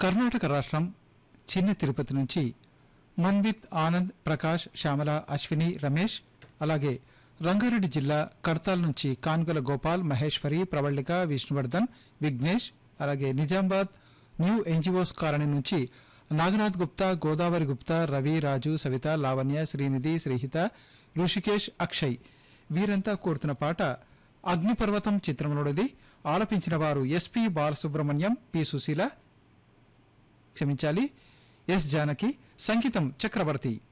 కర్ణాటక రాష్ట్రం చిన్న తిరుపతి నుంచి మన్విత్ ఆనంద్ ప్రకాష్ శ్యామల అశ్విని రమేష్ అలాగే రంగారెడ్డి జిల్లా కడతాల్ నుంచి కాన్గుల గోపాల్ మహేశ్వరి ప్రవళిక విష్ణువర్ధన్ విఘ్నేష్ అలాగే నిజామాబాద్ న్యూ ఎన్జిఓస్ కాలనీ నుంచి నాగనాథ్ గుప్తా గోదావరి గుప్తా రవి రాజు సవిత లావణ్య శ్రీనిధి శ్రీహిత ఋషికేష్ అక్షయ్ వీరంతా కోరుతున్న పాట అగ్నిపర్వతం చిత్రంలోనిది ఆలపించిన వారు ఎస్పి బాలసుబ్రహ్మణ్యం పి సుశీల క్షమించాలి ఎస్ జానకి సంగీతం చక్రవర్తి